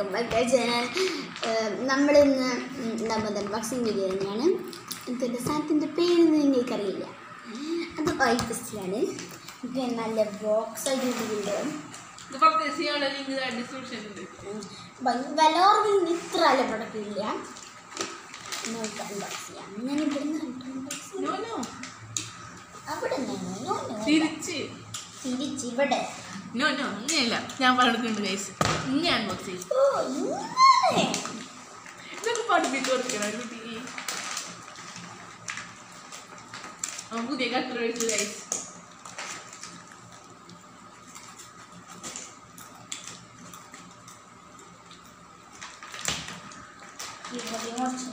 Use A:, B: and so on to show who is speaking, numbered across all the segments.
A: Welcome back channel നമ്മളിന്ന് നമ്മുടെ unboxing video തന്നെയാണ് ഇതിൻ്റെ സാധനത്തിൻ്റെ പേര് നിങ്ങൾക്കറിയില്ല അത് വൈറ്റസ്റ്റിലാണ് ഇത് നല്ല ബോക്സ് ആയിട്ട് ഇട്ടിട്ടുണ്ട്
B: ഇത് പർച്ചേസ് ചെയ്യാനുള്ള ലിങ്ക് ഡിസ്ക്രിപ്ഷൻ ഉണ്ട്
A: വില കുറവിന് ഇത്ര നല്ല പ്രൊഡക്റ്റ് ഇല്ല നമുക്ക് അൺബോക്സ് ചെയ്യാം ഞാൻ ഇവിടെ നിന്ന്
B: നോ നോ
A: അവിടെ നിന്നോ
B: തിരിച്ച്
A: തിരിച്ച് ഇവിടെ
B: നോ നോ അങ്ങനെയല്ല ഞാൻ പറഞ്ഞിട്ടുണ്ട് ഗൈസ് ഇനി അൺബോക്സ് ചെയ്യും
A: ഓ ഇങ്ങനെ
B: ഇതൊക്കെ പഠിപ്പിച്ച് കൊടുക്കണം ഒരു കുട്ടിക്ക് അവൻ പുതിയ കട്ടർ വെച്ചു ഗൈസ്
A: ഇവിടെ കുറച്ച്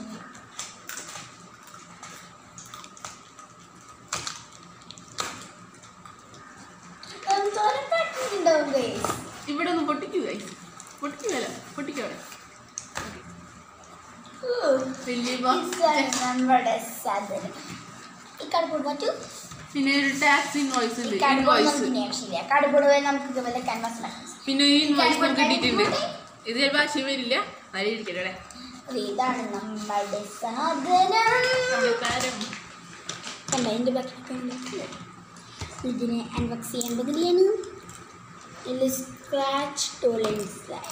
A: എന്തോരം പറ്റുന്നുണ്ടാവും ഗൈസ്
B: ഇവിടെ ഒന്ന് പൊട്ടിക്കൂ ഗൈസ് പൊട്ടിക്കുമല്ലോ പൊട്ടിക്കോടെ വലിയ ബോക്സ്
A: നമ്മുടെ സാധനം ഈ കടുപ്പുട് പറ്റൂ
B: പിന്നെ ഒരു ടാക്സ് ഇൻവോയ്സ് ഉണ്ട്
A: ഈ കടുപ്പുട്
B: ഇൻവോയ്സ്
A: നമുക്ക് ആവശ്യമില്ല കടുപ്പുട് പോയി നമുക്ക് ഇതുപോലെ ക്യാൻവാസ്
B: പിന്നെ ഈ ഇൻവോയ്സ് നമുക്ക് കിട്ടിയിട്ടുണ്ട് ഇത് ചിലപ്പോൾ ആശയം വരില്ല നല്ല ഇരിക്കട്ടെ ഇവിടെ
A: ഇതാണ് നമ്മുടെ സാധനം
B: നമ്മുടെ താരം
A: കണ്ട എൻ്റെ ബാക്കിലൊക്കെ ഉണ്ട് ഇതിനെ അൺബോക്സ് ചെയ്യാൻ പകുതിയാണ് ഇതിൽ സ്ക്രാച്ച് ടോളൻസ് ആയി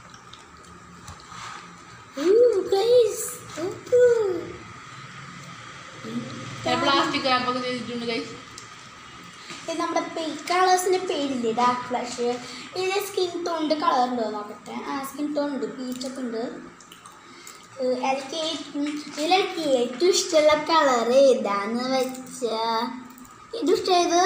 B: പ്ലാസ്റ്റിക് റാപ്പൊക്കെ ചെയ്തിട്ടുണ്ട് ഗൈസ്
A: ഇത് നമ്മുടെ കളേഴ്സിൻ്റെ പേരില്ലേ ഡാർക്ക് ഫ്ലാഷ് ഇതിൽ സ്കിൻ ടോണിൻ്റെ കളർ ഉണ്ടോ നോക്കട്ടെ ആ സ്കിൻ ടോൺ ഉണ്ട് പീച്ചൊക്കെ ഉണ്ട് ഏഹ് എനിക്ക് ഏറ്റവും ഇതിലെനിക്ക് ഏറ്റവും ഇഷ്ടമുള്ള കളർ ഏതാന്ന് വെച്ചാൽ ഇത് ഇഷ്ടമായത്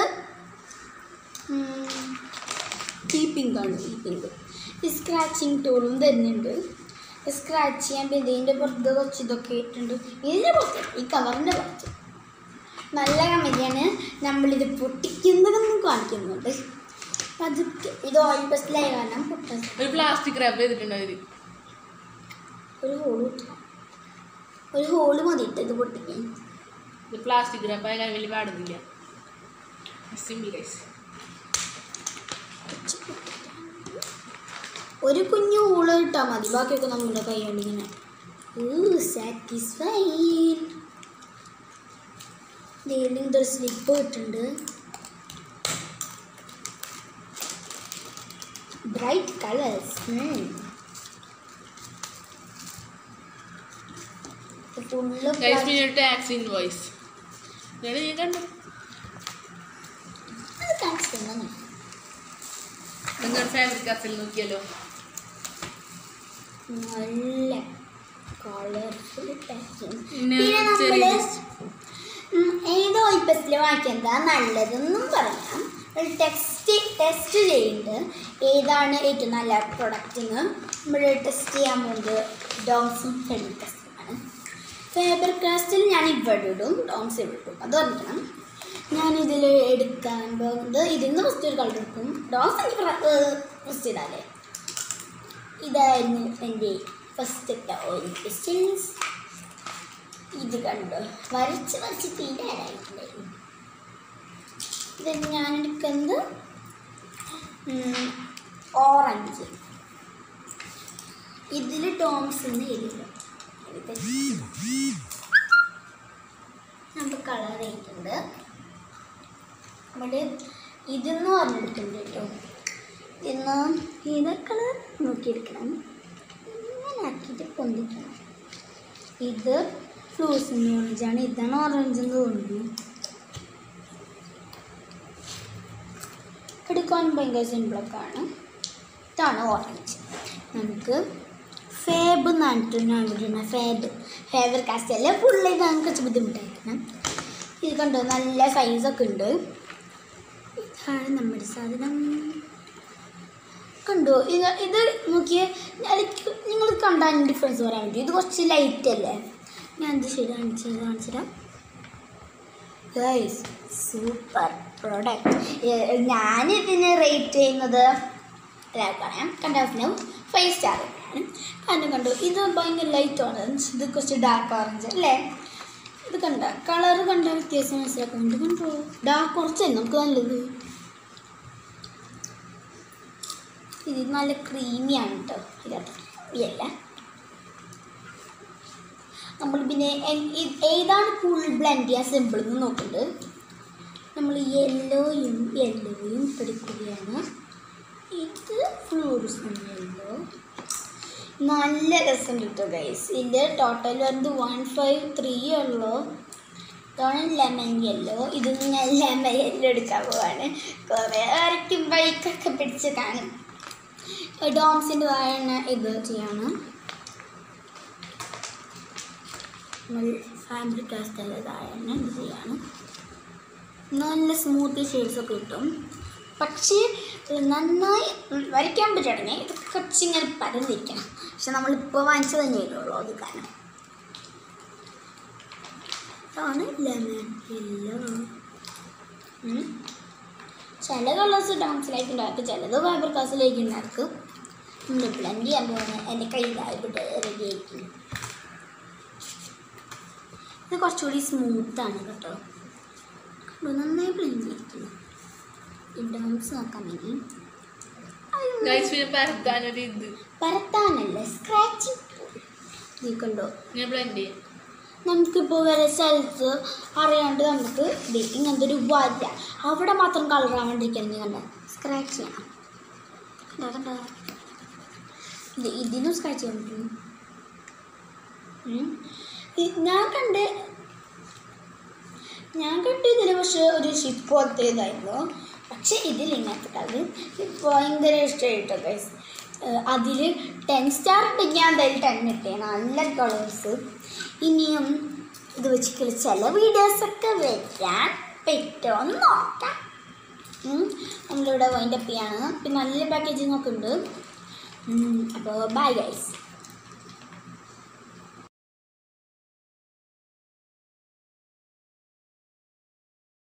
A: ഈ പിങ്കാണ് ഈ പിങ്ക് ഈ സ്ക്രാച്ചിങ് ടൂളും തരുന്നുണ്ട് സ്ക്രാച്ച് ചെയ്യാൻ പിന്നെ ഇതിൻ്റെ പുറത്ത് കുറച്ച് ഇതൊക്കെ ഇട്ടുണ്ട് ഇതിൻ്റെ പുറത്ത് ഈ കവറിൻ്റെ പുറത്ത് നല്ല കമ്പനിയാണ് നമ്മളിത് പൊട്ടിക്കുന്നതെന്ന് കാണിക്കുന്നുണ്ട് പതുക്കെ ഇത് ഓയിൽ ബസ്സിലായ കാരണം പൊട്ടാൻ
B: ഒരു പ്ലാസ്റ്റിക് റാപ്പ് ചെയ്തിട്ടുണ്ട് അവര്
A: ഒരു ഹോള് ഒരു ഹോള് മതിയിട്ട് ഇത് പൊട്ടിക്കാൻ
B: ഇത് പ്ലാസ്റ്റിക് റാപ്പ് ആയ കാരണം വലിയ പാടുന്നില്ല സിമ്പിൾ ഗൈസ്
A: ഒരു കുഞ്ഞു ഹോള് ഇട്ടാൽ മതി ബാക്കിയൊക്കെ നമ്മുടെ കൈ കൊണ്ട് ഇങ്ങനെ സാറ്റിസ്ഫൈഡ് ഇതിലും ഇതൊരു സ്ലിപ്പ് ഇട്ടുണ്ട് ബ്രൈറ്റ് കളേഴ്സ് ഫുള്ള്
B: ഗൈസ് പിന്നെ ഒരു ടാക്സ് ഇൻവോയ്സ് ഞാൻ നീ കണ്ടു
A: അത് കാണിച്ചു തന്നെ
B: നിങ്ങളുടെ ഫാബ്രിക് അസിൽ നോക്കിയാലോ
A: നല്ല കളർഫുൾ പാക്കിങ്
B: പിന്നെ
A: പിന്നെ
B: ചെറിയ
A: നമ്മള് ഉം, ഏതോ ഇപ്പത്തിൽ വാങ്ങിക്കുന്നതാ നല്ലതെന്നും പറയാം ഒരു ടെസ്റ്റ് ടെസ്റ്റ് ചെയ്യുന്നുണ്ട് ഏതാണ് ഏറ്റവും നല്ല പ്രൊഡക്റ്റ് എന്ന് നമ്മൾ ടെസ്റ്റ് ചെയ്യാൻ പോകുന്നത് ഡോംസും ഫെഡി ടെസ്റ്റുമാണ് ഫേബർ കാസ്റ്റിൽ ഞാൻ ഇവിടെ ഇടും ഡോംസ് ഇവിടെ ഇടും അത് ഓർമ്മിക്കണം ഞാനിതിൽ എടുക്കാൻ പോകുന്നത് ഇതിൽ നിന്ന് ഫസ്റ്റ് ഒരു കളർ എടുക്കും ഡോംസ് എനിക്ക് ഫസ്റ്റ് ഇടാല്ലേ ഇതായിരുന്നു എൻ്റെ ഫസ്റ്റത്തെ ഓയിൽ പിസ്റ്റൽസ് ഇത് കണ്ടോ വരച്ച് വരച്ച് തീരാനായിട്ടുണ്ടായിരുന്നു ഇത് ഞാൻ എടുക്കുന്നത് ഓറഞ്ച് ഇതിൽ ടോംസ് എന്ന് എഴുതില്ല നമുക്ക് കളർ ആയിട്ടുണ്ട് നമ്മുടെ ഇതെന്ന് പറഞ്ഞെടുക്കുന്നുണ്ട് കേട്ടോ ഇന്ന് ഏതാ കളർ നോക്കിയെടുക്കണം ഇങ്ങനെ ആക്കിയിട്ട് പൊന്തിക്കണം ഇത് ഫ്ലൂസിൻ്റെ ഓറഞ്ചാണ് ഇതാണ് ഓറഞ്ച് എന്ന് തോന്നുന്നു എടുക്കാൻ ഭയങ്കര സിമ്പിളൊക്കെ ആണ് ഇതാണ് ഓറഞ്ച് നമുക്ക് ഫേബ് എന്നിട്ട് ഞാൻ വിടുന്ന ഫേബ് ഫേബർ കാസ്റ്റ് അല്ല ഫുള്ള് ഇത് നമുക്ക് കുറച്ച് ബുദ്ധിമുട്ടായിരിക്കണം ഇത് കണ്ടോ നല്ല സൈസൊക്കെ ഉണ്ട് ഇതാണ് നമ്മുടെ സാധനം കണ്ടോ ഇത് ഇത് നോക്കിയേ എനിക്ക് നിങ്ങൾ കണ്ടാൽ ഡിഫറൻസ് പറയാൻ പറ്റും ഇത് കുറച്ച് ലൈറ്റ് അല്ലേ ഞാൻ ഇത് ശരി കാണിച്ചത് കാണിച്ചുതരാം ഗൈസ് സൂപ്പർ പ്രോഡക്റ്റ് ഞാനിതിന് റേറ്റ് ചെയ്യുന്നത് എല്ലാം പറയാം കണ്ടാസിനും ഫൈവ് സ്റ്റാർ ആണ് കാരണം കണ്ടു ഇത് ഭയങ്കര ലൈറ്റ് ഓറഞ്ച് ഇത് കുറച്ച് ഡാർക്ക് ഓറഞ്ച് അല്ലേ ഇത് കണ്ട കളർ കണ്ട വ്യത്യാസം മനസ്സിലാക്കുന്നുണ്ട് കണ്ടോ ഡാർക്ക് കുറച്ചല്ലേ നമുക്ക് നല്ലത് ഇത് നല്ല ക്രീമിയാണ് കേട്ടോ ഇതാട്ടോ അല്ല നമ്മൾ പിന്നെ എ- ഇ- ഏതാണ് കൂടുതൽ ബ്ലെൻഡ് ചെയ്യാൻ സിമ്പിൾ എന്ന് നോക്കുന്നുണ്ട് നമ്മൾ യെല്ലോയും യെല്ലോയും എടുക്കുകയാണ് ഇത് ഫ്ലൂറിസൺ യെല്ലോ നല്ല രസം കിട്ടും ഗൈസ് ഇതിൻ്റെ ടോട്ടൽ വരുന്നത് വൺ ഫൈവ് ത്രീ ഉള്ളൂ ഇതാണ് ലെമൺ യെല്ലോ ഇത് ഞാൻ ലെമൺ യെല്ലോ എടുക്കാൻ പോവാണ് കുറേ ആർക്കും ബൈക്കൊക്കെ പിടിച്ച് കാണും ഡോംസിൻ്റെ താഴെ ഇത് ചെയ്യാണ് നമ്മൾ ഫാമിലി കാസ്റ്റിൻ്റെ താഴെ ഇത് ചെയ്യാണ് നല്ല സ്മൂത്ത് ഷെയ്ഡ്സൊക്കെ കിട്ടും പക്ഷേ ഇത് നന്നായി വരയ്ക്കാൻ പറ്റുകയാണെങ്കിൽ ഇത് കുറച്ചിങ്ങനെ പരന്നിരിക്കണം പക്ഷെ നമ്മളിപ്പോൾ വാങ്ങിച്ചത് തന്നെയല്ലോ അത് കാരണം ഇതാണ് ലെമൺ യെല്ലോ ചില കളേഴ്സ് ഡാൻസിലേക്ക് ഉണ്ടാക്കും ചിലത് ഫൈബർ കാസിലേക്ക് ഉണ്ടാക്കും നമ്മൾ ബ്ലെൻഡ് ചെയ്യാൻ പോകുന്നത് എൻ്റെ കയ്യിലായിട്ട് റെഡി ആയിരിക്കും ഇത് കുറച്ചുകൂടി സ്മൂത്താണ് കേട്ടോ കണ്ടോ, നന്നായി ബ്ലെൻഡ് ചെയ്തിരിക്കുന്നു ഈ ഡാൻസ് നോക്കാൻ വേണ്ടി
B: ഗൈസ് പിന്നെ പരത്താനൊരു ഇത്
A: പരത്താനല്ല സ്ക്രാച്ചിങ് ഇത് കണ്ടോ
B: ഞാൻ ബ്ലെൻഡ് ചെയ്യും
A: നമുക്കിപ്പോൾ വരെ സ്ഥലത്ത് അറിയാണ്ട് നമുക്ക് ഇത് ഇങ്ങനത്തെ ഒരു വര അവിടെ മാത്രം കളർ ആവാണ്ടിരിക്കണം കണ്ട സ്ക്രാച്ച് ചെയ്യണം കണ്ടോ, കണ്ടോ? ഇത് ഇതിനും സ്ക്രാച്ച് ചെയ്യാൻ പറ്റും ഉം. ഇ- ഞാൻ കണ്ട് ഞാൻ കണ്ടു ഇതിന് പക്ഷേ ഒരു ഷിപ്പ് പോലത്തെ ഇതായിരുന്നു പക്ഷേ ഇതിൽ ഇങ്ങനത്തെ കളർ ഭയങ്കര ഇഷ്ടമായിട്ടോ ഗൈസ് അതിൽ ടെൻ സ്റ്റാർ ഉണ്ടെങ്കിൽ ഞാൻ എന്തായാലും ടെൻ ഇട്ടേ നല്ല കളേഴ്സ് ഇനിയും ഇത് വെച്ചിട്ടുള്ള ചില വീഡിയോസൊക്കെ വരാൻ പറ്റുമോ എന്ന് നോക്കാം ഉം. നമ്മളിവിടെ വൈൻഡപ്പ് ചെയ്യാണ് പിന്നെ നല്ല പാക്കേജിങ് ഒക്കെ ഉണ്ട് അപ്പോൾ ബൈ ഗൈസ്